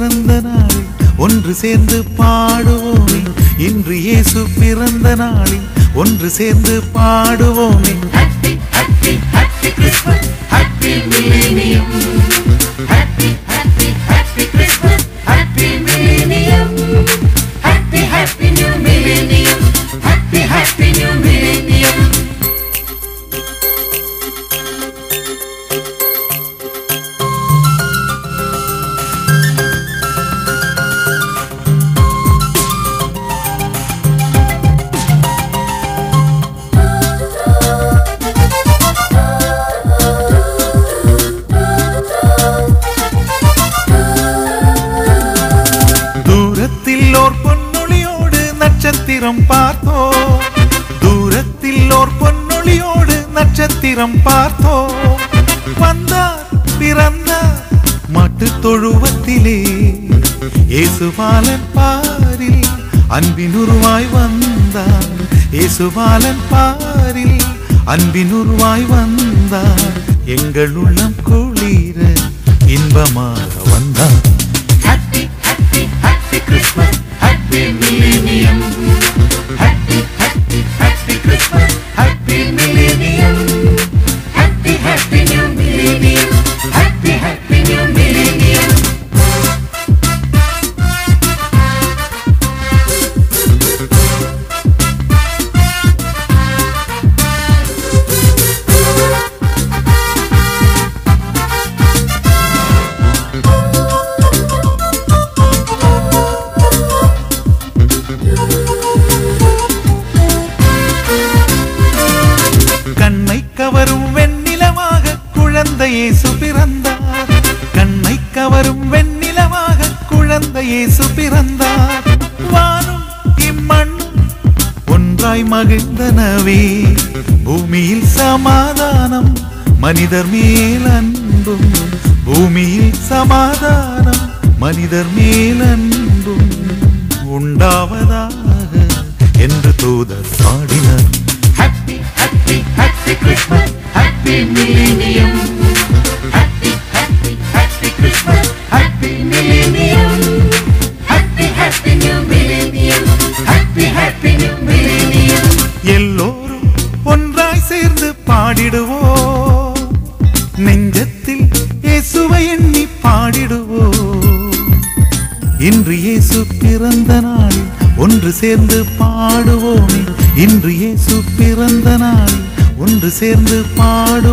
பிறந்த நாளில் ஒன்று சேர்ந்து பாடுவோமே இன்று இயேசு பிறந்த நாளில் ஒன்று சேர்ந்து பாடுவோமே Happy, happy, happy Christmas. Happy millennium. Happy, happy, happy Christmas. Happy millennium. Happy, happy new millennium. Happy, happy new millennium. தூரத்தில் ஓர் பொன்னொழியோடு நட்சத்திரம் பார்த்தோ தூரத்தில் ஓர் பொன்னொழியோடு நட்சத்திரம் பார்த்தோ வந்தார் பிறந்தார் மாட்டு தொழுவத்திலே இயேசுபாலன் பாரில் அன்பின் உருவாய் வந்தார் இயேசுபாலன் பாரில் அன்பின் உருவாய் வந்தார் எங்கள் உள்ளம் குளிர இன்பமாக வந்தார் Happy, happy, happy Christmas. Happy millennium. Happy, happy, happy Christmas. Happy millennium. Happy, happy new millennium. Happy, happy new millennium. கண்ணை கவரும் வெண்ணிலமாக குழந்தை இயேசு பிறந்தார் கண்ணை கவரும் வெண்ணிலமாக குழந்தை இயேசு பிறந்தார் வானும் இம்மண்ணும் ஒன்றாய் மகிழ்ந்தனவே பூமியில் சமாதானம் மனிதர் மேல் அன்பும் பூமியில் சமாதானம் மனிதர் மேல் அன்பும் உண்டாவதாக என்று தூதர் பாடினார் Happy, happy, happy Christmas. Happy millennium. Happy, happy, happy Christmas. Happy millennium. Happy, happy new millennium. Happy, happy new millennium. எல்லோரும் ஒன்றாய் சேர்ந்து பாடிடுவோம் நெஞ்சத்தில் இயேசுவை எண்ணி பாடிடுவோம் இன்று இயேசு பிறந்த நாளில் ஒன்று சேர்ந்து பாடுவோமே இன்று இயேசு பிறந்த நாளில் ஒன்று சேர்ந்து பாடு